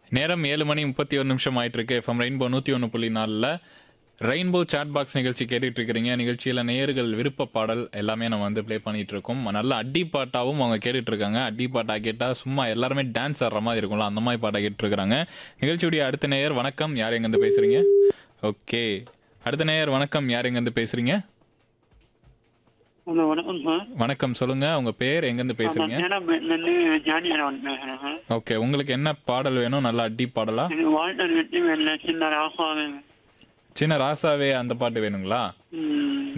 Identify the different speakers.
Speaker 1: நேரம் ஏழு மணி முப்பத்தி ஒரு நிமிஷம் ஆயிட்டு இருக்கு எஃப்எம் ரெயின்போ நூற்றி ஒன்று புள்ளி நாலில் ரெயின்போ சாட் பாக்ஸ் நிகழ்ச்சி கேட்டுட்டு இருக்கிறீங்க நிகழ்ச்சியில் நேயர்கள் விருப்ப பாடல் எல்லாமே நம்ம வந்து ப்ளே பண்ணிட்டு இருக்கோம் நல்ல அடி பாட்டாவும் அவங்க கேட்டுட்டு இருக்காங்க அடி பாட்டா கேட்டால் சும்மா எல்லாருமே டான்ஸ் ஆடுற மாதிரி இருக்கும்ல அந்த மாதிரி பாட்டை கேட்டுட்டு இருக்காங்க நிகழ்ச்சியுடைய அடுத்த நேயர் வணக்கம் யார் எங்கேருந்து பேசுறீங்க ஓகே அடுத்த நேயர் வணக்கம் யார் எங்கேருந்து பேசுறீங்க
Speaker 2: ஹலோ வணக்கம் சார்
Speaker 1: வணக்கம் சொல்லுங்க உங்க பேர் எங்கேருந்து பேசுறீங்க
Speaker 2: மேடம்லேருந்து ஜானி அரவன் பேசுகிறேன் சார்
Speaker 1: ஓகே உங்களுக்கு என்ன பாடல் வேணும் நல்லா அடி பாடலா
Speaker 2: எனக்கு வாழ்த்தர் வெற்றி வேலை சின்ன ராசாவே
Speaker 1: சின்ன ராசாவே அந்த பாட்டு வேணுங்களா
Speaker 2: ம்